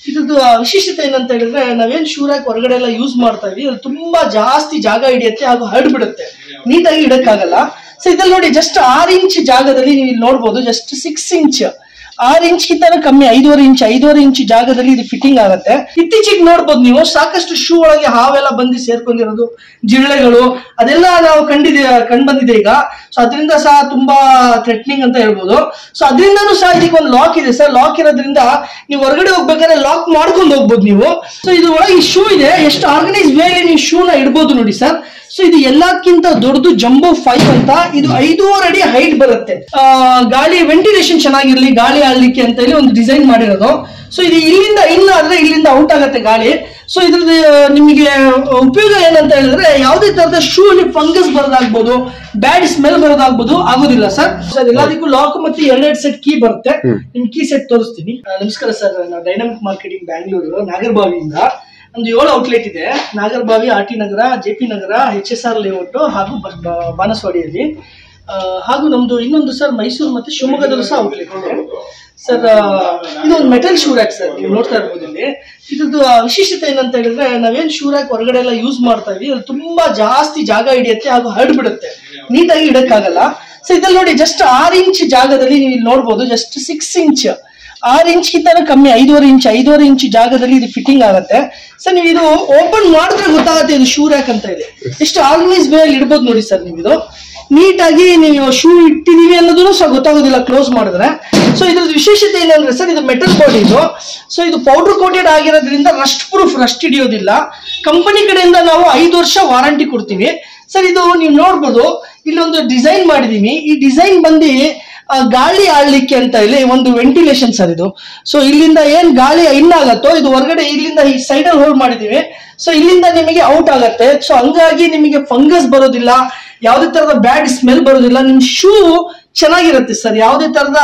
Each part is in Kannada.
ಇದ್ರದ್ದು ಆ ವಿಶೇಷತೆ ಏನಂತ ಹೇಳಿದ್ರೆ ನಾವೇನ್ ಶೂರಾಕ್ ಹೊರಗಡೆ ಎಲ್ಲ ಯೂಸ್ ಮಾಡ್ತಾ ಇದೀವಿ ಅದು ತುಂಬಾ ಜಾಸ್ತಿ ಜಾಗ ಹಿಡಿಯುತ್ತೆ ಹಾಗೂ ಹರಡ್ಬಿಡುತ್ತೆ ನೀಟಾಗಿ ಇಡಕ್ಕಾಗಲ್ಲ ಸೊ ಇದ್ರಲ್ಲಿ ನೋಡಿ ಜಸ್ಟ್ ಆರ್ ಇಂಚ್ ಜಾಗದಲ್ಲಿ ನೀವು ಇಲ್ಲಿ ನೋಡ್ಬೋದು ಜಸ್ಟ್ ಸಿಕ್ಸ್ ಇಂಚ್ ಆರ್ ಇಂಚ್ ಗಿಂತ ಕಮ್ಮಿ ಐದೂವರೆ ಇಂಚ್ ಐದೂವರೆ ಇಂಚ್ ಜಾಗದಲ್ಲಿ ಇದು ಫಿಟ್ಟಿಂಗ್ ಆಗುತ್ತೆ ಇತ್ತೀಚೆಗೆ ನೋಡ್ಬೋದು ನೀವು ಸಾಕಷ್ಟು ಶೂ ಒಳಗೆ ಹಾವೆಲ್ಲ ಬಂದು ಸೇರ್ಕೊಂಡಿರೋದು ಜಿರಳೆಗಳು ಅದೆಲ್ಲ ನಾವು ಕಂಡಿದೆ ಕಂಡು ಬಂದಿದೆ ಈಗ ಸೊ ಅದರಿಂದ ಸಹ ತುಂಬಾ ಥ್ರೆಟ್ನಿಂಗ್ ಅಂತ ಹೇಳ್ಬೋದು ಸೊ ಅದರಿಂದನೂ ಸಹ ಇದಕ್ಕೆ ಒಂದು ಲಾಕ್ ಇದೆ ಸರ್ ಲಾಕ್ ಇರೋದ್ರಿಂದ ನೀವು ಹೊರಗಡೆ ಹೋಗ್ಬೇಕಾದ್ರೆ ಲಾಕ್ ಮಾಡ್ಕೊಂಡು ಹೋಗ್ಬೋದು ನೀವು ಸೊ ಇದು ಒಳಗೆ ಶೂ ಇದೆ ಎಷ್ಟು ಆರ್ಗನೈಸ್ ವೇಲಿ ನೀವು ಶೂನ ಇಡ್ಬೋದು ನೋಡಿ ಸರ್ ಸೊ ಇದು ಎಲ್ಲಕ್ಕಿಂತ ದೊಡ್ಡದು ಜಂಬೋ ಫೈವ್ ಅಂತ ಇದು ಐದೂವರೆ ಅಡಿ ಹೈಟ್ ಬರುತ್ತೆ ಆ, ಗಾಳಿ ವೆಂಟಿಲೇಷನ್ ಚೆನ್ನಾಗಿರ್ಲಿ ಗಾಳಿ ಆಡ್ಲಿಕ್ಕೆ ಅಂತ ಹೇಳಿ ಒಂದು ಡಿಸೈನ್ ಮಾಡಿರೋದು ಸೊ ಇದು ಇಲ್ಲಿಂದ ಇನ್ ಆದ್ರೆ ಇಲ್ಲಿಂದ ಔಟ್ ಆಗುತ್ತೆ ಗಾಳಿ ಸೊ ಇದ್ರದ್ದು ನಿಮಗೆ ಉಪಯೋಗ ಏನಂತ ಹೇಳಿದ್ರೆ ಯಾವುದೇ ತರದ ಶೂ ಅಲ್ಲಿ ಫಂಗಸ್ ಬರೋದಾಗ್ಬೋದು ಬ್ಯಾಡ್ ಸ್ಮೆಲ್ ಬರೋದಾಗ್ಬೋದು ಆಗೋದಿಲ್ಲ ಸರ್ ಸರ್ ಎಲ್ಲದಕ್ಕೂ ಲಾಕ್ ಮತ್ತೆ ಎರಡೆರಡು ಸೆಟ್ ಕೀ ಬರುತ್ತೆ ನಿಮ್ ಕೀ ಸೆಟ್ ತೋರಿಸ್ತೀನಿ ಆ, ನಮಸ್ಕಾರ ಸರ್ ನಾವು ಡೈನಾಮಿಕ್ ಮಾರ್ಕೆಟಿಂಗ್ ಬ್ಯಾಂಗ್ಳೂರು ನಾಗರಬಾವಿಯಿಂದ ಒಂದು ಏಳು ಔಟ್ಲೆಟ್ ಇದೆ Nagarbhavi R T Nagar J P Nagar H S R layout ಹಾಗೂ ಬ- ಬ- ಬಾನಸವಾಡಿಯಲ್ಲಿ ಆ, ಹಾಗೂ ನಮ್ದು ಇನ್ನೊಂದು ಸರ್ ಮೈಸೂರು ಮತ್ತೆ ಶಿವಮೊಗ್ಗದಲ್ಲೂ ಸಹ ಔಟ್ಲೆಟ್ ಇದೆ ಸರ್ ಇದು ಒಂದು ಮೆಟಲ್ ಶೂ ರ್ಯಾಕ್ ಸರ್ ನೀವು ನೋಡ್ತಾ ಇರ್ಬೋದು ಇಲ್ಲಿ ಇದ್ರದ್ದು ಆ ವಿಶೇಷತೆ ಏನಂತ ಹೇಳಿದ್ರೆ ನಾವೇನ್ ಶೂ ರ್ಯಾಕ್ ಹೊರಗಡೆ ಎಲ್ಲ ಯೂಸ್ ಮಾಡ್ತಾ ಇದೀವಿ ಅದು ತುಂಬಾ ಜಾಸ್ತಿ ಜಾಗ ಹಿಡಿಯುತ್ತೆ ಹಾಗೂ ಹರಡ್ಬಿಡುತ್ತೆ ನೀಟಾಗಿ ಇಡಕ್ಕಾಗಲ್ಲ ಸೊ ಇದ್ರಲ್ಲಿ ನೋಡಿ ಜಸ್ಟ್ ಆರ್ ಇಂಚ್ ಜಾಗದಲ್ಲಿ ನೀವು ಇಲ್ಲಿ ನೋಡ್ಬೋದು ಜಸ್ಟ್ ಸಿಕ್ಸ್ ಇಂಚ್ ಆರ್ ಇಂಚ್ ಗಿಂತ ಕಮ್ಮಿ ಐದೂವರೆ ಇಂಚ್ ಐದೂವರೆ ಇಂಚ್ ಜಾಗದಲ್ಲಿ ಇದು ಫಿಟ್ಟಿಂಗ್ ಆಗುತ್ತೆ ಸರ್ ನೀವು ಇದು ಓಪನ್ ಮಾಡಿದ್ರೆ ಗೊತ್ತಾಗುತ್ತೆ ಇದು ಶೂ ರ್ಯಾಕ್ ಅಂತ ಇದೆ ಎಷ್ಟು ಆರ್ಗನೈಸ್ ವೇ ಅಲ್ಲಿ ಇಡ್ಬೋದು ನೋಡಿ ಸರ್ ನೀವು ಇದು ನೀಟಾಗಿ ನೀವು ಶೂ ಇಟ್ಟಿದೀವಿ ಅನ್ನೋದನ್ನು ಸಹ ಗೊತ್ತಾಗೋದಿಲ್ಲ ಕ್ಲೋಸ್ ಮಾಡಿದ್ರೆ ಸೊ ಇದ್ರದ್ದು ವಿಶೇಷತೆ ಏನಂದ್ರೆ ಸರ್ ಇದು ಮೆಟಲ್ ಬಾಡಿ ಇದು ಸೊ ಇದು ಪೌಡರ್ ಕೋಟೆಡ್ ಆಗಿರೋದ್ರಿಂದ ರಸ್ಟ್ ಪ್ರೂಫ್ ರಸ್ಟ್ ಹಿಡಿಯೋದಿಲ್ಲ ಕಂಪನಿ ಕಡೆಯಿಂದ ನಾವು ಐದು ವರ್ಷ ವಾರಂಟಿ ಕೊಡ್ತೀವಿ ಸರ್ ಇದು ನೀವು ನೋಡ್ಬೋದು ಇಲ್ಲೊಂದು ಡಿಸೈನ್ ಮಾಡಿದೀವಿ ಈ ಡಿಸೈನ್ ಬಂದು ಆ, ಗಾಳಿ ಆಡ್ಲಿಕ್ಕೆ ಅಂತ ಹೇಳಿ ಒಂದು ವೆಂಟಿಲೇಷನ್ ಸರ್ ಇದು ಸೊ ಇಲ್ಲಿಂದ ಏನ್ ಗಾಳಿ ಇನ್ ಆಗತ್ತೋ ಇದು ಹೊರಗಡೆ ಇಲ್ಲಿಂದ ಈ ಸೈಡ್ ಅಲ್ಲಿ ಹೋಲ್ಡ್ ಮಾಡಿದೀವಿ ಸೊ ಇಲ್ಲಿಂದ ನಿಮಗೆ ಔಟ್ ಆಗತ್ತೆ ಸೊ ಹಂಗಾಗಿ ನಿಮಗೆ ಫಂಗಸ್ ಬರೋದಿಲ್ಲ ಯಾವುದೇ ತರದ ಬ್ಯಾಡ್ ಸ್ಮೆಲ್ ಬರೋದಿಲ್ಲ ನಿಮ್ ಶೂ ಚೆನ್ನಾಗಿರುತ್ತೆ ಸರ್ ಯಾವುದೇ ತರದ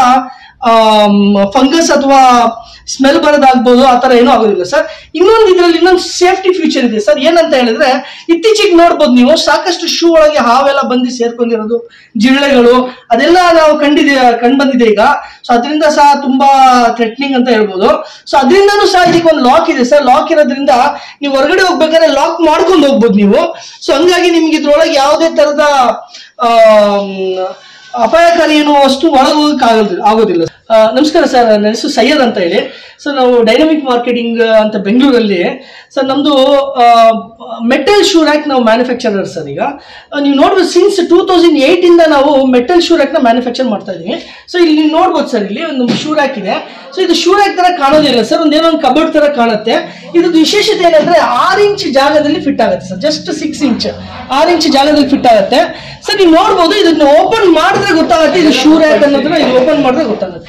ಫಂಗಸ್ ಅಥವಾ ಸ್ಮೆಲ್ ಬರೋದಾಗ್ಬೋದು ಆ ತರ ಏನೂ ಆಗೋದಿಲ್ಲ ಸರ್ ಇನ್ನೊಂದು ಇದ್ರಲ್ಲಿ ಇನ್ನೊಂದು ಸೇಫ್ಟಿ ಫ್ಯೂಚರ್ ಇದೆ ಸರ್ ಏನಂತ ಹೇಳಿದ್ರೆ ಇತ್ತೀಚೆಗೆ ನೋಡ್ಬೋದು ನೀವು ಸಾಕಷ್ಟು ಶೂ ಒಳಗೆ ಹಾವೆಲ್ಲ ಬಂದು ಸೇರ್ಕೊಂಡಿರೋದು ಜಿರಳೆಗಳು ಅದೆಲ್ಲ ನಾವು ಕಂಡಿದೆ ಕಂಡು ಬಂದಿದೆ ಈಗ ಸೊ ಅದರಿಂದ ಸಹ ತುಂಬಾ ಥ್ರೆಟ್ನಿಂಗ್ ಅಂತ ಹೇಳ್ಬೋದು ಸೊ ಅದರಿಂದನೂ ಸಹ ಇದಕ್ಕೆ ಒಂದು ಲಾಕ್ ಇದೆ ಸರ್ ಲಾಕ್ ಇರೋದ್ರಿಂದ ನೀವು ಹೊರಗಡೆ ಹೋಗ್ಬೇಕಾದ್ರೆ ಲಾಕ್ ಮಾಡ್ಕೊಂಡು ಹೋಗ್ಬೋದು ನೀವು ಸೊ ಹಂಗಾಗಿ ನಿಮ್ಗೆ ಇದ್ರೊಳಗೆ ಯಾವುದೇ ತರದ ಅಪಾಯಕಾರಿ ಏನೋ ವಸ್ತು ಒಳಗೆ ಹೋಗಕ್ಕೆ ಆಗೋದಿಲ್ಲ ಆಗೋದಿಲ್ಲ ಆ, ನಮಸ್ಕಾರ ಸರ್ ನನ್ನ ಹೆಸರು ಸೈಯದ್ ಅಂತ ಹೇಳಿ ಸರ್ ನಾವು ಡೈನಮಿಕ್ ಮಾರ್ಕೆಟಿಂಗ್ ಅಂತ ಬೆಂಗಳೂರಲ್ಲಿ ಸರ್ ನಮ್ದು ಮೆಟಲ್ ಶೂ ರ್ಯಾಕ್ ನಾವು ಮ್ಯಾನುಫ್ಯಾಕ್ಚರರ್ ಸರ್ ಈಗ ಆ, ನೀವು ನೋಡ್ಬೋದು ಸಿನ್ಸ್ ಟೂ ತೌಸಂಡ್ ಏಯ್ಟ್ ಇಂದ ನಾವು ಮೆಟಲ್ ಶೂ ರ್ಯಾಕ್ ನ ಮ್ಯಾನುಫ್ಯಾಕ್ಚರ್ ಮಾಡ್ತಾ ಇದೀವಿ ಸೊ ಇಲ್ಲಿ ನೀವು ನೋಡ್ಬೋದು ಸರ್ ಇಲ್ಲಿ ಒಂದು ಶೂ ರ್ಯಾಕ್ ಇದೆ ಸೊ ಇದು ಶೂ ರ್ಯಾಕ್ ತರ ಕಾಣೋದಿಲ್ಲ ಸರ್ ಒಂದೇನೋ ಒಂದು ಕಬರ್ಡ್ ತರ ಕಾಣುತ್ತೆ ಇದ್ರದ್ದು ವಿಶೇಷತೆ ಏನಂದ್ರೆ ಆರು ಇಂಚ್ ಜಾಗದಲ್ಲಿ ಫಿಟ್ ಆಗುತ್ತೆ ಸರ್ ಜಸ್ಟ್ ಸಿಕ್ಸ್ ಇಂಚ್ ಆರು ಇಂಚ್ ಜಾಗದಲ್ಲಿ ಫಿಟ್ ಆಗುತ್ತೆ ಸರ್ ನೀವು ನೋಡ್ಬೋದು ಇದನ್ನ ಓಪನ್ ಮಾಡಿದ್ರೆ ಗೊತ್ತಾಗುತ್ತೆ ಇದು ಶೂ ರ್ಯಾಕ್ ಅನ್ನೋದನ್ನ ಇದು ಓಪನ್ ಮಾಡಿದ್ರೆ ಗೊತ್ತಾಗುತ್ತೆ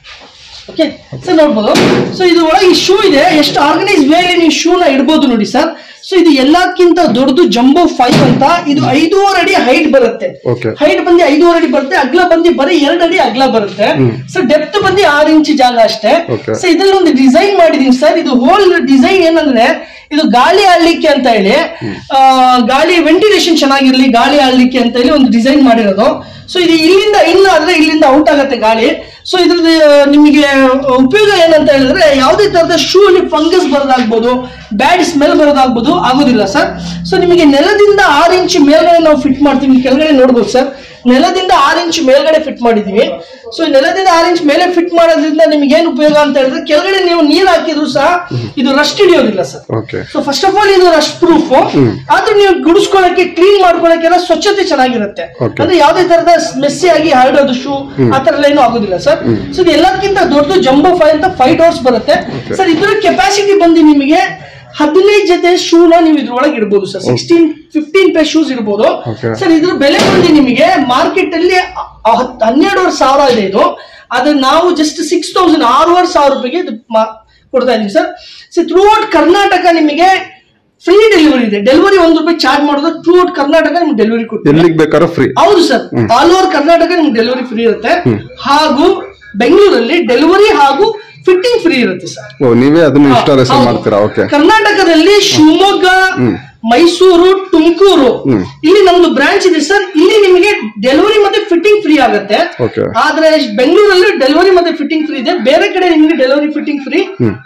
ಓಕೆ ಸರ್ ನೋಡ್ಬೋದು ಸೊ ಇದು ಒಳಗೆ ಶೂ ಇದೆ ಎಷ್ಟು ಆರ್ಗನೈಸ್ ವೇಲಿ ನೀವು ಶೂನ ಇಡ್ಬೋದು ನೋಡಿ ಸರ್ ಸೊ ಇದು ಎಲ್ಲಕ್ಕಿಂತ ದೊಡ್ಡದು ಜಂಬೋ ಫೈವ್ ಅಂತ ಇದು ಐದೂವರೆ ಅಡಿ ಹೈಟ್ ಬರುತ್ತೆ Okay. ಹೈಟ್ ಬಂದು ಐದೂವರೆ ಅಡಿ ಬರುತ್ತೆ ಅಗ್ಲ ಬಂದು ಬರೀ ಎರಡು ಅಡಿ ಅಗ್ಲ ಬರುತ್ತೆ ಸೊ ಡೆಪ್ತ್ ಬಂದು ಆರು ಇಂಚ್ ಜಾಗ ಅಷ್ಟೇ Okay. ಸೊ ಇದ್ರಲ್ಲಿ ಒಂದು ಡಿಸೈನ್ ಮಾಡಿದೀನಿ ಸರ್ ಇದು ಹೋಲ್ ಡಿಸೈನ್ ಏನಂದ್ರೆ ಇದು ಗಾಳಿ ಆಡ್ಲಿಕ್ಕೆ ಅಂತ ಹೇಳಿ ಆ, ಗಾಳಿ ವೆಂಟಿಲೇಷನ್ ಚೆನ್ನಾಗಿರ್ಲಿ ಗಾಳಿ ಆಡ್ಲಿಕ್ಕೆ ಅಂತ ಹೇಳಿ ಒಂದು ಡಿಸೈನ್ ಮಾಡಿರೋದು ಸೊ ಇದು ಇಲ್ಲಿಂದ ಇನ್ ಆದ್ರೆ ಇಲ್ಲಿಂದ ಔಟ್ ಆಗುತ್ತೆ ಗಾಳಿ ಸೊ ಇದ್ರದ್ದು ನಿಮಗೆ ಉಪಯೋಗ ಏನಂತ ಹೇಳಿದ್ರೆ ಯಾವುದೇ ತರದ ಶೂ ಅಲ್ಲಿ ಫಂಗಸ್ ಬರೋದಾಗ್ಬೋದು ಬ್ಯಾಡ್ ಸ್ಮೆಲ್ ಬರೋದಾಗ್ಬೋದು ಆಗೋದಿಲ್ಲ ಸರ್ ಸೊ ನಿಮಗೆ ನೆಲದಿಂದ ಆರು ಇಂಚ್ ಮೇಲ್ಗಡೆ ನಾವು ಫಿಟ್ ಮಾಡ್ತೀವಿ ಕೆಳಗಡೆ ನೋಡ್ಬೋದು ಸರ್ ನೆಲದಿಂದ ಆರು ಇಂಚ್ ಮೇಲ್ಗಡೆ ಫಿಟ್ ಮಾಡಿದೀವಿ ಸೊ ನೆಲದಿಂದ ಆರು ಇಂಚ್ ಮೇಲೆ ಫಿಟ್ ಮಾಡೋದ್ರಿಂದ ನಿಮ್ಗೆ ಏನ್ ಉಪಯೋಗ ಅಂತ ಹೇಳಿದ್ರೆ ಕೆಳಗಡೆ ನೀವು ನೀರ್ ಹಾಕಿದ್ರು ಸಹ ಇದು ರಸ್ಟ್ ಹಿಡಿಯೋದಿಲ್ಲ sir okay so first of all ಇದು ರಸ್ಟ್ ಪ್ರೂಫ್ ಆದ್ರೆ ನೀವು ಗುಡಿಸ್ಕೊಳಕ್ಕೆ ಕ್ಲೀನ್ ಮಾಡ್ಕೊಳಕ್ಕೆಲ್ಲ ಸ್ವಚ್ಛತೆ ಚೆನ್ನಾಗಿರುತ್ತೆ Okay. ಅಂದ್ರೆ ಯಾವುದೇ ತರದ ಮೆಸ್ಸಿ ಆಗಿ ಹರಡೋದು ಶೂ ಆ ತರ ಎಲ್ಲ ಏನೂ ಆಗೋದಿಲ್ಲ ಸರ್ ಸೊ ಇದು ಎಲ್ಲದಕ್ಕಿಂತ ದೊಡ್ಡದು ಜಂಬೋ ಫೈವ್ ಅಂತ ಫೈವ್ ಡೋರ್ಸ್ ಬರುತ್ತೆ ಸರ್ ಇದ್ರ ಕೆಪಾಸಿಟಿ ಬಂದು ನಿಮಗೆ ಹದಿನೈದು ಜೊತೆ ಶೂನ ನೀವು ಇದ್ರೊಳಗೆ ಇಡ್ಬೋದು sir sixteen fifteen pair shoes ಇರ್ಬೋದು Okay. ಸರ್ ಇದ್ರ ಬೆಲೆ ಬಂದು ನಿಮಗೆ ಮಾರ್ಕೆಟ್ ಅಲ್ಲಿ ಅ- ಹತ್- ಹನ್ನೆರಡುವರೆ ಸಾವಿರ ಇದೆ ಇದು ಆದ್ರೆ ನಾವು ಜಸ್ಟ್ ಸಿಕ್ಸ್ ತೌಸಂಡ್ ಆರೂವರೆ ಸಾವಿರ ರೂಪಾಯಿಗೆ ಇದು ಮಾ- ಕೊಡ್ತಾ ಇದೀವಿ sir so throughout Karnataka ನಿಮಗೆ ಫ್ರೀ ಡೆಲಿವರಿ ಇದೆ ಡೆಲಿವರಿ ಒಂದು ರೂಪಾಯಿ ಚಾರ್ಜ್ ಮಾಡೋದು ಥ್ರೂ ಔಟ್ ಕರ್ನಾಟಕ ನಿಮ್ಗೆ ಡೆಲಿವರಿ ಕೊಡ್ತೀವಿ ಎಲ್ಲಿಗೆ ಬೇಕಾದ್ರೂ ಫ್ರೀ ಹೌದು ಸರ್ ಆಲ್ ಓವರ್ ಕರ್ನಾಟಕ ನಿಮ್ಗೆ ಡೆಲಿವರಿ ಫ್ರೀ ಇರುತ್ತೆ ಹಾಗೂ ಬೆಂಗಳೂರಲ್ಲಿ ಡೆಲಿವರಿ ಹಾಗೂ ಫಿಟ್ಟಿಂಗ್ ಫ್ರೀ ಇರುತ್ತೆ ಸರ್ ಓ ನೀವೇ ಅದನ್ನ ಇನ್ಸ್ಟಾಲೇಷನ್ ಹೌದು. ಮಾಡ್ತೀರಾ ಓಕೆ ಕರ್ನಾಟಕದಲ್ಲಿ ಶಿವಮೊಗ್ಗ ಮೈಸೂರು ತುಮಕೂರು ಹ್ಮ್. ಇಲ್ಲಿ ನಮ್ದು ಬ್ರಾಂಚ್ ಇದೆ ಸರ್ ಇಲ್ಲಿ ನಿಮಗೆ ಡೆಲಿವರಿ ಮತ್ತೆ ಫಿಟ್ಟಿಂಗ್ ಫ್ರೀ ಆಗುತ್ತೆ ಓಕೆ ಆದ್ರೆ ಬೆಂಗಳೂರಲ್ಲಿ ಡೆಲಿವರಿ ಮತ್ತೆ ಫಿಟ್ಟಿಂಗ್ ಫ್ರೀ ಇದೆ ಬೇರೆ ಕಡೆ ನಿಮಗೆ delivery fitting free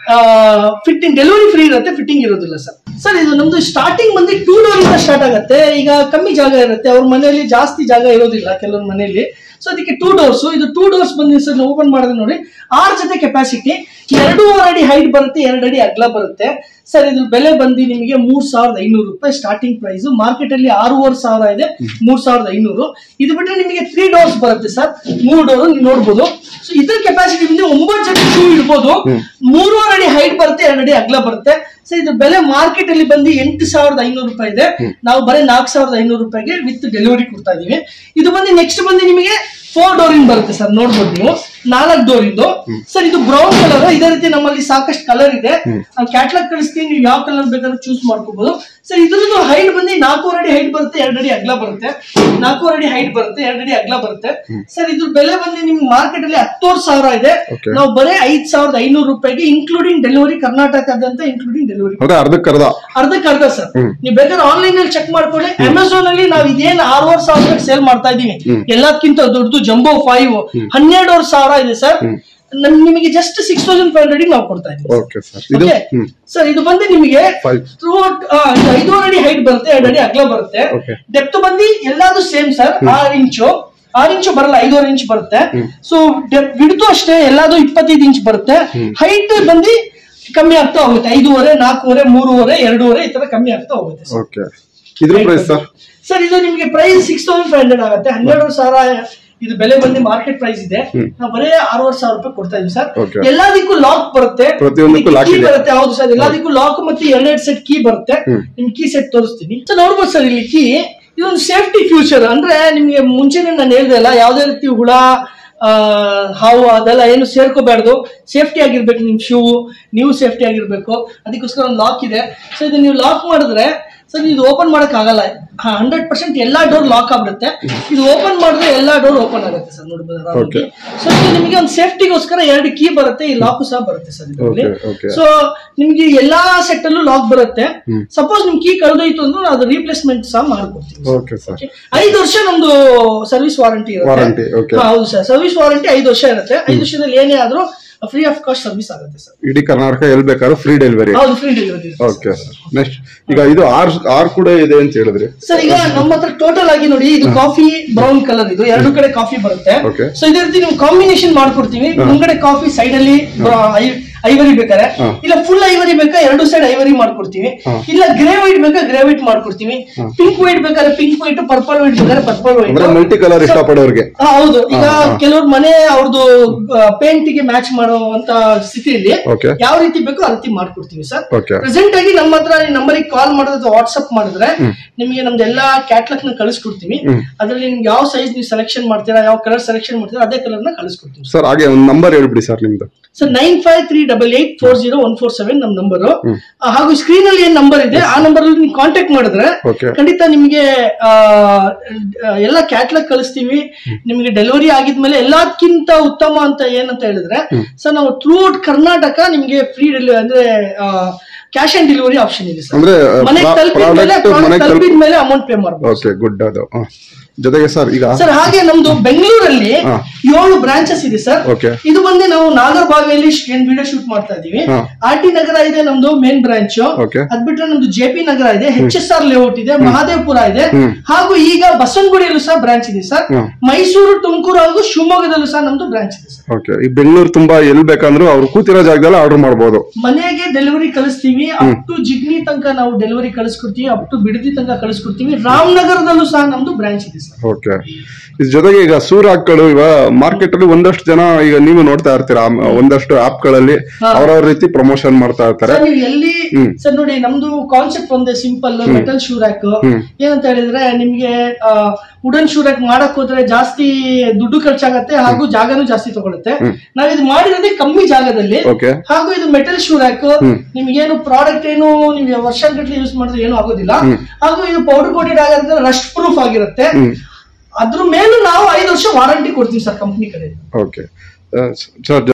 fitting delivery free ಇರುತ್ತೆ ಫಿಟ್ಟಿಂಗ್ ಇರೋದಿಲ್ಲ ಸರ್ ಸರ್ ಇದು ನಮ್ದು ಸ್ಟಾರ್ಟಿಂಗ್ ಬಂದು ಟೂ ಡೋರ್ ಇಂದ ಸ್ಟಾರ್ಟ್ ಆಗುತ್ತೆ ಈಗ ಕಮ್ಮಿ ಜಾಗ ಇರುತ್ತೆ ಅವ್ರ ಮನೆಯಲ್ಲಿ ಜಾಸ್ತಿ ಜಾಗ ಇರೋದಿಲ್ಲ ಕೆಲವ್ರ ಮನೆಯಲ್ಲಿ ಸೊ ಅದಕ್ಕೆ ಟೂ ಡೋರ್ಸ್ ಇದು ಟೂ ಡೋರ್ಸ್ ಬಂದು ಸರ್ ಓಪನ್ ಮಾಡಿದ್ರೆ ನೋಡಿ ಆರ್ ಜೊತೆ ಕೆಪಾಸಿಟಿ ಎರಡೂವರೆ ಅಡಿ ಹೈಟ್ ಬರುತ್ತೆ ಎರಡು ಅಡಿ ಅಗಲ ಬರುತ್ತೆ ಸರ್ ಇದ್ರ ಬೆಲೆ ಬಂದು ನಿಮಗೆ ಮೂರ್ ಸಾವಿರದ ಐನೂರು ರೂಪಾಯಿ ಸ್ಟಾರ್ಟಿಂಗ್ ಪ್ರೈಸ್ ಮಾರ್ಕೆಟ್ ಅಲ್ಲಿ ಆರೂವರೆ ಸಾವಿರ ಇದೆ ಮೂರ್ ಸಾವಿರದ ಐನೂರು ಇದು ಬಿಟ್ರೆ ನಿಮಗೆ ತ್ರೀ ಡೋರ್ಸ್ ಬರುತ್ತೆ ಸರ್ ಮೂರ್ ಡೋರ್ ನೀವು ನೋಡ್ಬೋದು ಸೊ ಇದ್ರ ಕೆಪಾಸಿಟಿ ಬಂದು ಒಂಬತ್ತು ಜನ ಶೂ ಇಡ್ಬೋದು ಮೂರುವರೆ ಅಡಿ ಹೈಟ್ ಬರುತ್ತೆ ಎರಡು ಅಡಿ ಅಗಲ ಬರುತ್ತೆ ಸೊ ಇದ್ರ ಬೆಲೆ ಮಾರ್ಕೆಟ್ ಅಲ್ಲಿ ಬಂದು ಎಂಟು ಸಾವಿರದ ಐನೂರು ರೂಪಾಯಿ ಇದೆ ನಾವು ಬರೀ ನಾಲ್ಕು ಸಾವಿರದ ಐನೂರು ರೂಪಾಯಿಗೆ ವಿತ್ ಡೆಲಿವರಿ ಕೊಡ್ತಾ ಇದೀವಿ ಇದು ಬಂದು ನೆಕ್ಸ್ಟ್ ಬಂದು ನಿಮಗೆ ಫೋರ್ ಡೋರ್ ಇನ್ ಬರುತ್ತೆ ಸರ್ ನೋಡ್ಬೋದು ನೀವು ನಾಲ್ಕು ಡೋರ್ ಇಂದು ಸರ್ ಇದು ಬ್ರೌನ್ ಕಲರ್ ಇದೇ ರೀತಿ ನಮ್ಮಲ್ಲಿ ಸಾಕಷ್ಟು ಕಲರ್ ಇದೆ ಕ್ಯಾಟ್ಲಾಗ್ ಕಳಿಸ್ತೀನಿ ನೀವು ಯಾವ ಕಲರ್ ಬೇಕಾದ್ರೂ ಚೂಸ್ ಮಾಡ್ಕೋಬಹುದು ಸರ್ ಇದ್ರದ್ದು ಹೈಟ್ ಬಂದು ನಾಲ್ಕೂವರೆ ಅಡಿ ಹೈಟ್ ಬರುತ್ತೆ ಎರಡು ಅಡಿ ಅಗಲ ಬರುತ್ತೆ ನಾಲ್ಕೂವರೆ ಅಡಿ ಹೈಟ್ ಬರುತ್ತೆ ಎರಡು ಅಡಿ ಅಗಲ ಬರುತ್ತೆ ಸರ್ ಇದ್ರ ಬೆಲೆ ಬಂದು ನಿಮ್ಗೆ ಮಾರ್ಕೆಟ್ ಅಲ್ಲಿ ಹತ್ತೋರ್ ಸಾವಿರ ಇದೆ Okay. ನಾವು ಬರೀ ಐದ್ ಸಾವಿರದ ಐನೂರು ರೂಪಾಯಿಗೆ ಇನ್ಕ್ಲೂಡಿಂಗ್ ಡೆಲಿವರಿ ಕರ್ನಾಟಕದಂತ ಇನ್ಕ್ಲೂಡಿಂಗ್ ಡೆಲಿವರಿ ಅಂದ್ರೆ ಅರ್ಧಕ್ಕೆ ಅರ್ಧ ಅರ್ಧಕ್ಕೆ ಅರ್ಧ ಸರ್ ನೀವು ಬೇಕಾದ್ರೆ ಆನ್ಲೈನ್ ಅಲ್ಲಿ ಚೆಕ್ ಮಾಡ್ಕೊಳ್ಳಿ ಅಮೆಝಾನ್ ಅಲ್ಲಿ ನಾವು ಇದೇನ್ ಆರೂವರೆ ಸಾವಿರ ಸೇಲ್ ಮಾಡ್ತಾ ಇದೀವಿ ಎಲ್ಲದಕ್ಕಿಂತ ದೊಡ್ಡದು ಜಂಬೋ ಫೈವ್ ಹನ್ನೆರಡುವರೆ ಸಾವಿರ ಇದೆ ಸರ್ ನಮ್- ನಿಮಗೆ just six thousand five hundred ನಾವು ಕೊಡ್ತಾ ಇದೀವಿ ಓಕೆ ಸರ್ ಇದು ಓಕೆ ಹ್ಮ್ ಸರ್ ಇದು ಬಂದು ನಿಮಗೆ Five. ಥ್ರೂಔಟ್ ಐದೂವರೆ ಅಡಿ ಹೈಟ್ ಬರುತ್ತೆ ಎರಡು ಅಡಿ ಅಗಲ ಬರುತ್ತೆ Okay. ಡೆಪ್ತ್ ಬಂದು ಎಲ್ಲಾದ್ರು ಸೇಮ್ ಸರ್ ಆರು ಇಂಚು ಆರು ಇಂಚು ಬರಲ್ಲ ಐದೂವರೆ ಇಂಚ್ ಬರುತ್ತೆ ಸೊ ಬಿಡ್ತು ಅಷ್ಟೇ ಎಲ್ಲಾದ್ರು ಇಪ್ಪತ್ತೈದು ಇಂಚ್ ಬರುತ್ತೆ ಹೈಟ್ ಬಂದು ಕಮ್ಮಿ ಆಗ್ತಾ ಹೋಗುತ್ತೆ ಐದೂವರೆ ನಾಲ್ಕೂವರೆ ಮೂರುವರೆ ಎರಡೂವರೆ ಈ ತರ ಕಮ್ಮಿ ಆಗ್ತಾ ಹೋಗುತ್ತೆ ಸರ್ ಓಕೆ ಇದ್ರ ಪ್ರೈಸ್ ಸರ್ ಸರ್ ಇದು ನಿಮಗೆ price six thousand five hundred ಆಗುತ್ತೆ ಹನ್ನೆರಡು ಸಾವಿರ ಇದು ಬೆಲೆ ಬಂದು ಮಾರ್ಕೆಟ್ ಪ್ರೈಸ್ ಇದೆ ನಾವು ಬರೀ ಆರೂವರೆ ಸಾವಿರ ರೂಪಾಯಿ ಕೊಡ್ತಾ ಇದೀವಿ ಸರ್ Okay. ಎಲ್ಲದಕ್ಕೂ ಲಾಕ್ ಬರುತ್ತೆ ಪ್ರತಿಯೊಂದಕ್ಕೂ lock ಕೀ ಇದೆ. ಬರುತ್ತೆ ಹೌದು ಸರ್ ಎಲ್ಲದಕ್ಕೂ ಲಾಕ್ ಮತ್ತೆ ಎರಡೆರಡು ಸೆಟ್ ಕೀ ಬರುತ್ತೆ ನಿಮ್ ಕೀ ಸೆಟ್ ತೋರಿಸ್ತೀನಿ ಸರ್ ನೋಡ್ಬೋದು ಸರ್ ಇಲ್ಲಿ ಕೀ ಇದೊಂದು ಸೇಫ್ಟಿ ಫ್ಯೂಚರ್ ಅಂದ್ರೆ ನಿಮ್ಗೆ ಮುಂಚೆನೆ ನಾನು ಹೇಳ್ದೆ ಅಲ್ಲ ಯಾವ್ದೇ ರೀತಿ ಹುಳ ಆ, ಹಾವು ಅದೆಲ್ಲ ಏನು ಸೇರ್ಕೋಬಾರ್ದು ಸೇಫ್ಟಿ ಆಗಿರ್ಬೇಕು ನಿಮ್ ಶೂ ನೀವು ಸೇಫ್ಟಿ ಆಗಿರ್ಬೇಕು ಅದಕ್ಕೋಸ್ಕರ ಒಂದು ಲಾಕ್ ಇದೆ ಸೊ ಇದು ನೀವು ಲಾಕ್ ಮಾಡಿದ್ರೆ ಸರ್ ಇದು ಓಪನ್ ಮಾಡಕ್ ಆಗಲ್ಲ ಹಂಡ್ರೆಡ್ ಪರ್ಸೆಂಟ್ ಎಲ್ಲಾ ಡೋರ್ ಲಾಕ್ ಆಗ್ಬಿಡುತ್ತೆ ಇದು ಓಪನ್ ಮಾಡಿದ್ರೆ ಎಲ್ಲಾ ಡೋರ್ ಓಪನ್ ಆಗುತ್ತೆ ಸರ್ ನೋಡ್ಬೋದು Okay. ಸೊ ಇದು ನಿಮಗೆ ಒಂದು ಸೇಫ್ಟಿಗೋಸ್ಕರ ಎರಡು ಕೀ ಬರುತ್ತೆ ಈ ಲಾಕು ಸಹ ಬರುತ್ತೆ ಸರ್ ಇದರಲ್ಲಿ Okay, okay. ಸೊ ನಿಮ್ಗೆ ಎಲ್ಲಾ ಸೆಟ್ ಅಲ್ಲೂ ಲಾಕ್ ಬರುತ್ತೆ ಸಪೋಸ್ ನಿಮ್ ಕೀ ಕಳೆದೋಯ್ತು ಅಂದ್ರೆ ಅದು ರೀಪ್ಲೇಸ್ಮೆಂಟ್ ಸಹ ಮಾಡ್ಕೊಡ್ತೀವಿ ಓಕೆ ಸರ್ Okay. ಐದು ವರ್ಷ ನಮ್ದು ಸರ್ವಿಸ್ ವಾರಂಟಿ ಇರುತ್ತೆ Warranty, okay. ಹಾ, ಹೌದು ಸರ್ ಸರ್ವಿಸ್ ವಾರಂಟಿ ಐದು ವರ್ಷ ಇರುತ್ತೆ ಐದು ವರ್ಷದಲ್ಲಿ ಏನೇ ಆದ್ರೂ ಫ್ರೀ ಆಫ್ ಕಾಸ್ಟ್ ಸರ್ವಿಸ್ ಆಗುತ್ತೆ ಸರ್ ಇಡೀ ಕರ್ನಾಟಕ ಎಲ್ಲಿ ಬೇಕಾದ್ರೂ ಫ್ರೀ ಡೆಲಿವರಿ ಹೌದು free delivery okay sir next ಈಗ ಇದು ಆರ್ ಆರ್ ಕೂಡ ಇದೆ ಅಂತ ಹೇಳಿದ್ರಿ ಸರ್ ಈಗ ನಮ್ಮ ಹತ್ರ ಟೋಟಲ್ ಆಗಿ ನೋಡಿ ಇದು ಕಾಫಿ ಬ್ರೌನ್ ಕಲರ್ ಇದು ಎರಡು ಕಡೆ ಕಾಫಿ ಬರುತ್ತೆ Okay. ಸೊ ಇದೇ ರೀತಿ ನೀವು ಕಾಂಬಿನೇಷನ್ ಮಾಡ್ಕೊಡ್ತೀವಿ ಮುಂದ್ಗಡೆ ಕಾಫಿ ಸೈಡ್ ಅಲ್ಲಿ ಐವರಿ ಬೇಕಾರೆ ಹಾ. ಇಲ್ಲ ಫುಲ್ ಐವರಿ ಬೇಕಾ ಎರಡು ಸೈಡ್ ಐವರಿ ಮಾಡ್ಕೊಡ್ತೀವಿ ಇಲ್ಲ ಗ್ರೇ ವೈಟ್ ಬೇಕಾ ಗ್ರೇ ವೈಟ್ ಮಾಡ್ಕೊಡ್ತೀವಿ ಪಿಂಕ್ ವೈಟ್ ಬೇಕಾದ್ರೆ ಪಿಂಕ್ ವೈಟ್ ಪರ್ಪಲ್ ವೈಟ್ ಬೇಕಾದ್ರೆ ಪರ್ಪಲ್ ಅಂದ್ರೆ ವೈಟ್ ಮಲ್ಟಿ ಕಲರ್ ಇಷ್ಟಪಡೋರ್ಗೆ ಹಾ, ಹೌದು ಈಗ ಹಾ, ಹಾ. ಕೆಲವ್ರ ಮನೆ ಅವ್ರದ್ದು ಪೇಂಟ್ ಗೆ ಮ್ಯಾಚ್ ಮಾಡುವಂತ ಸ್ಥಿತಿಯಲ್ಲಿ Okay. ಯಾವ ರೀತಿ ಬೇಕೋ ಆ ರೀತಿ ಮಾಡ್ಕೊಡ್ತೀವಿ ಸರ್ Okay. ಪ್ರೆಸೆಂಟ್ ಆಗಿ ನಮ್ಮ ಹತ್ರ ನಂಬರ್ ಕಾಲ್ ಮಾಡಿದ್ರೆ ವಾಟ್ಸ್ಆಪ್ ಮಾಡಿದ್ರೆ ನಿಮಗೆ ನಮ್ದು ಎಲ್ಲಾ ಕ್ಯಾಟ್ಲಾಗ್ ನ ಕಳಿಸ್ಕೊಡ್ತೀವಿ ಅದ್ರಲ್ಲಿ ನಿಮ್ಗೆ ಯಾವ ಸೈಜ್ ನೀವು ಸೆಲೆಕ್ಷನ್ ಮಾಡ್ತೀರಾ ಯಾವ ಕಲರ್ ಸೆಲೆಕ್ಷನ್ ಮಾಡ್ತೀರಾ ಅದೇ ಕಲರ್ ನ ಕಳಿಸ್ಕೊಡ್ತೀವಿ ಸರ್ ಹಾಗೆ ಒಂದು ನಂಬರ್ ಹೇಳ್ಬಿಡಿ ಸರ್ ನಿಮ್ದು sir nine five three double eight four zero one four seven ನಮ್ ನಂಬರ್ ಹಾಗೂ ಸ್ಕ್ರೀನ್ ಅಲ್ಲಿ ಏನ್ ನಂಬರ್ ಇದೆ ಆ ನಂಬರ್ ಅಲ್ಲಿ ನೀವು ಕಾಂಟ್ಯಾಕ್ಟ್ ಮಾಡಿದ್ರೆ Okay. ಖಂಡಿತ ನಿಮಗೆ ಆ, ಆ, ಎಲ್ಲ ಕ್ಯಾಟ್ಲಾಗ್ ಕಳಿಸ್ತೀವಿ ನಿಮಗೆ ಡೆಲಿವರಿ ಆಗಿದ್ಮೇಲೆ ಎಲ್ಲದಕ್ಕಿಂತ ಉತ್ತಮ ಅಂತ ಏನಂತ ಹೇಳಿದ್ರೆ ಸರ್ ನಾವು ಥ್ರೂ ಔಟ್ ಕರ್ನಾಟಕ ನಿಮಗೆ ಫ್ರೀ ಡೆಲಿವರಿ ಅಂದ್ರೆ ಕ್ಯಾಶ್ ಆನ್ ಡೆಲಿವರಿ ಆಪ್ಷನ್ ಇದೆ ಸರ್ ಅಂದ್ರೆ ಮನೆಗೆ ತಲುಪಿದ ಮೇಲೆ ಪ್ರಾಡಕ್ಟ್ ಮನೆಗೆ ತಲುಪಿದ ಮೇಲೆ ಅಮೌಂಟ್ ಪೇ ಮಾಡಬಹುದು ಓಕೆ ಗುಡ್ ಅದು ಹ. ಜೊತೆಗೆ ಸರ್ ಈಗ ಸರ್ ಹಾಗೆ ನಮ್ದು ಬೆಂಗಳೂರಲ್ಲಿ ಹಾ. ಏಳು ಬ್ರಾಂಚಸ್ ಇದೆ ಸರ್ Okay. ಇದು ಬಂದು ನಾವು ನಾಗರಬಾವಿಯಲ್ಲಿ ಏನ್ ವಿಡಿಯೋ ಶೂಟ್ ಮಾಡ್ತಾ ಇದೀವಿ ಹಾ. ಆರ್ ಟಿ ನಗರ ಇದೆ ನಮ್ದು ಮೇನ್ ಬ್ರಾಂಚ್ Okay. ಅದ್ ಬಿಟ್ರೆ ನಮ್ದು ಜೆ ಪಿ ನಗರ ಇದೆ ಎಚ್ ಎಸ್ ಆರ್ ಲೇಔಟ್ ಇದೆ ಮಹಾದೇವಪುರ ಇದೆ ಹ್ಮ್. ಹಾಗೂ ಈಗ ಬಸವನಗುಡಿಯಲ್ಲೂ ಸಹ ಬ್ರಾಂಚ್ ಇದೆ ಸರ್ ಹ್ಮ್. ಮೈಸೂರು ತುಮಕೂರು ಹಾಗೂ ಶಿವಮೊಗ್ಗದಲ್ಲೂ ಸಹ ನಮ್ದು ಬ್ರಾಂಚ್ ಇದೆ ಸರ್ ಓಕೆ ಈ ಬೆಂಗಳೂರು ತುಂಬಾ ಎಲ್ಲಿ ಬೇಕಂದ್ರೂ ಅವ್ರು ಕೂತಿರೋ ಜಾಗದಲ್ಲಿ ಆರ್ಡರ್ ಮಾಡ್ಬೋದು ಮನೆಗೆ ಡೆಲಿವರಿ ಕಳಿಸ್ತೀವಿ ಅಪ್ ಟು ಜಿಗ್ನಿ ತನಕ ನಾವು ಡೆಲಿವರಿ ಕಳಿಸ್ಕೊಡ್ತೀವಿ ಅಪ್ ಟು ಬಿಡದಿ ತನಕ ಕಳಿಸ್ಕೊಡ್ತೀವಿ ರಾಮನಗರದಲ್ಲೂ ಸಹ ನಮ್ದು ಬ್ರಾಂಚ್ ಇದೆ ಸರ್ ಓಕೆ ಇದ್ರ ಜೊತೆಗೆ ಈಗ ಸೂರಾಕ್ಗಳು ಇವ ಮಾರ್ಕೆಟ್ ಅಲ್ಲಿ ಒಂದಷ್ಟು ಜನ ಈಗ ನೀವು ನೋಡ್ತಾ ಇರ್ತೀರಾ ಆಮ್- ಒಂದಷ್ಟು ಆಪ್ ಗಳಲ್ಲಿ ಹಾ. ಅವ್ರವ್ರ ರೀತಿ ಪ್ರಮೋಷನ್ ಮಾಡ್ತಾ ಇರ್ತಾರೆ ಸರ್ ನೀವು ಎಲ್ಲಿ ಹ್ಮ್. ಸರ್ ನೋಡಿ ನಮ್ದು ಕಾನ್ಸೆಪ್ಟ್ ಒಂದೇ simple metal shoe rack hmm. ಏನಂತ ಹೇಳಿದ್ರೆ ನಿಮ್ಗೆ ವುಡನ್ ಶೂ ರ್ಯಾಕ್ ಮಾಡಕ್ ಹೋದ್ರೆ ಜಾಸ್ತಿ ದುಡ್ಡು ಖರ್ಚಾಗತ್ತೆ ಹಾಗೂ ಜಾಗನೂ ಜಾಸ್ತಿ ತಗೊಳುತ್ತೆ ನಾವ್ ಇದು ಮಾಡಿರೋದೇ ಕಮ್ಮಿ ಜಾಗದಲ್ಲಿ ಓಕೆ ಹಾಗೂ ಇದು ಮೆಟಲ್ ಶೂ ರ್ಯಾಕ್ ನಿಮ್ಗೇನು ಪ್ರಾಡಕ್ಟ್ ಏನು ನೀವು ವರ್ಷ ಗಟ್ಟಲೆ ಯೂಸ್ ಮಾಡಿದ್ರೆ ಏನು ಆಗೋದಿಲ್ಲ ಹಾಗೂ ಇದು ಪೌಡರ್ ಕೋಟೆಡ್ ಆಗಿರುತ್ತೆ ರಸ್ಟ್ ಪ್ರೂಫ್ ಆಗಿರುತ್ತೆ ಹ್ಮ್ ಅದ್ರ ಮೇಲೂ ನಾವು ಐದು ವರ್ಷ ವಾರಂಟಿ ಕೊಡ್ತೀವಿ ಸರ್ ಕಂಪ್ನಿ ಕಡೆ ಓಕೆ ಸರ್